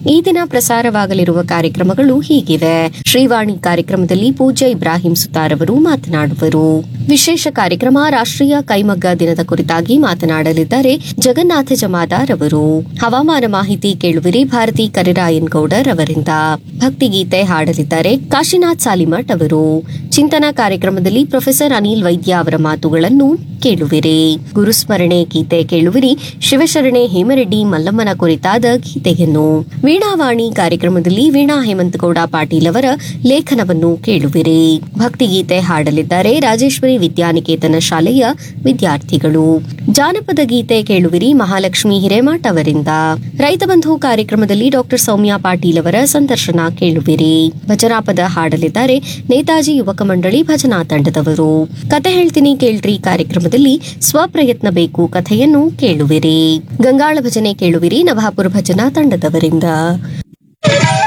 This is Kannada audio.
ಈ ದಿನ ಪ್ರಸಾರವಾಗಲಿರುವ ಕಾರ್ಯಕ್ರಮಗಳು ಹೀಗಿವೆ ಶ್ರೀವಾಣಿ ಕಾರ್ಯಕ್ರಮದಲ್ಲಿ ಪೂಜ್ಯ ಇಬ್ರಾಹಿಂ ಸುತಾರ್ ಅವರು ಮಾತನಾಡುವರು ವಿಶೇಷ ಕಾರ್ಯಕ್ರಮ ರಾಷ್ಟ್ರೀಯ ಕೈಮಗ್ಗ ದಿನದ ಕುರಿತಾಗಿ ಮಾತನಾಡಲಿದ್ದಾರೆ ಜಗನ್ನಾಥ ಜಮಾದಾರ್ ಅವರು ಹವಾಮಾನ ಮಾಹಿತಿ ಕೇಳುವಿರಿ ಭಾರತಿ ಕರಿರಾಯನ್ ಗೌಡರ್ ಅವರಿಂದ ಭಕ್ತಿಗೀತೆ ಹಾಡಲಿದ್ದಾರೆ ಕಾಶಿನಾಥ್ ಸಾಲಿಮಠ್ ಅವರು ಚಿಂತನ ಕಾರ್ಯಕ್ರಮದಲ್ಲಿ ಪ್ರೊಫೆಸರ್ ಅನಿಲ್ ವೈದ್ಯ ಅವರ ಮಾತುಗಳನ್ನು ಕೇಳುವಿರಿ ಗುರುಸ್ಮರಣೆ ಗೀತೆ ಕೇಳುವಿರಿ ಶಿವಶರಣೆ ಹೇಮರೆಡ್ಡಿ ಮಲ್ಲಮ್ಮನ ಕುರಿತಾದ ಗೀತೆಯನ್ನು ವೀಣಾವಾಣಿ ಕಾರ್ಯಕ್ರಮದಲ್ಲಿ ವೀಣಾ ಹೇಮಂತಗೌಡ ಪಾಟೀಲ್ ಅವರ ಲೇಖನವನ್ನು ಕೇಳುವಿರಿ ಭಕ್ತಿಗೀತೆ ಹಾಡಲಿದ್ದಾರೆ ರಾಜೇಶ್ವರಿ ವಿದ್ಯಾನಿಕೇತನ ಶಾಲೆಯ ವಿದ್ಯಾರ್ಥಿಗಳು ಜಾನಪದ ಗೀತೆ ಕೇಳುವಿರಿ ಮಹಾಲಕ್ಷ್ಮಿ ಹಿರೇಮಠ್ ಅವರಿಂದ ರೈತ ಬಂಧು ಕಾರ್ಯಕ್ರಮದಲ್ಲಿ ಡಾಕ್ಟರ್ ಸೌಮ್ಯ ಪಾಟೀಲ್ ಅವರ ಸಂದರ್ಶನ ಕೇಳುವಿರಿ ಭಜನಾ ಪದ ಹಾಡಲಿದ್ದಾರೆ ನೇತಾಜಿ ಯುವಕ ಮಂಡಳಿ ಭಜನಾ ತಂಡದವರು ಕತೆ ಹೇಳ್ತೀನಿ ಕೇಳ್ರಿ ಕಾರ್ಯಕ್ರಮದಲ್ಲಿ ಸ್ವಪ್ರಯತ್ನ ಬೇಕು ಕಥೆಯನ್ನು ಕೇಳುವಿರಿ ಗಂಗಾಳ ಭಜನೆ ಕೇಳುವಿರಿ ನವಾಪುರ ಭಜನಾ ತಂಡದವರಿಂದ